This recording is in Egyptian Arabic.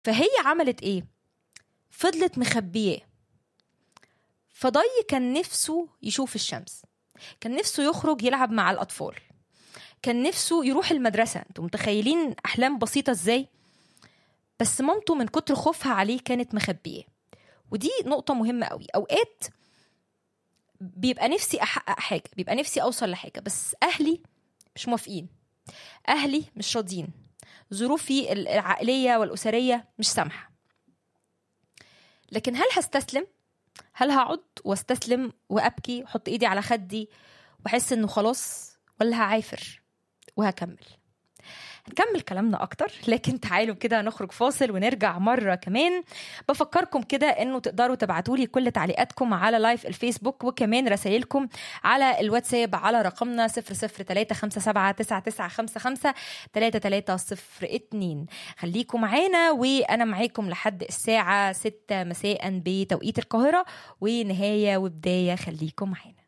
فهي عملت ايه فضلت مخبياه فضي كان نفسه يشوف الشمس كان نفسه يخرج يلعب مع الأطفال كان نفسه يروح المدرسة انتوا متخيلين أحلام بسيطة ازاي بس مامته من كتر خوفها عليه كانت مخبياه ودي نقطة مهمة قوي أوقات بيبقى نفسي أحقق حاجة بيبقى نفسي أوصل لحاجة بس أهلي مش موافقين أهلي مش راضيين ظروفي العائلية والأسرية مش سامحة لكن هل هستسلم؟ هل هقعد واستسلم وابكي واحط ايدي على خدي واحس انه خلاص ولا هعافر وهكمل هنكمل كلامنا اكتر لكن تعالوا كده نخرج فاصل ونرجع مره كمان بفكركم كده انه تقدروا تبعتوا لي كل تعليقاتكم على لايف الفيسبوك وكمان رسائلكم على الواتساب على رقمنا 003579955 3302 خليكم معانا وانا معاكم لحد الساعه 6 مساء بتوقيت القاهره ونهايه وبدايه خليكم معانا